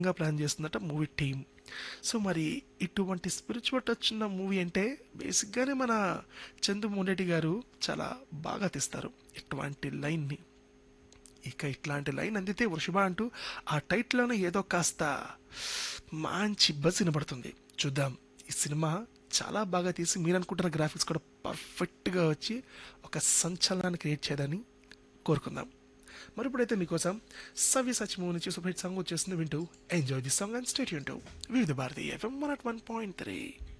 గా ప్లాన్ చేస్తుందట movie team so మరి ఇటువంటి స్పిరిచువల్ టచ్ ఉన్న మూవీ అంటే బేసిక్గానే మన చందు మోనెడ్డి గారు చాలా బాగా తీస్తారు ఇటువంటి లైన్ని ఇక ఇట్లాంటి లైన్ అందితే వృషభ అంటూ ఆ టైటిల్లోనే ఏదో కాస్త మంచి బజ్ వినబడుతుంది చూద్దాం ఈ సినిమా చాలా బాగా తీసి మీరు అనుకుంటున్న గ్రాఫిక్స్ కూడా పర్ఫెక్ట్గా వచ్చి ఒక సంచలనాన్ని క్రియేట్ చేయదని కోరుకుందాం మరి ఇప్పుడైతే మీకోసం సవి సచ్ మూవీ నుంచి సూపర్ హిట్ సాంగ్ వచ్చేస్తుంది వింటూ enjoy the song and stay tuned to Vividh Bharati FM one at one point three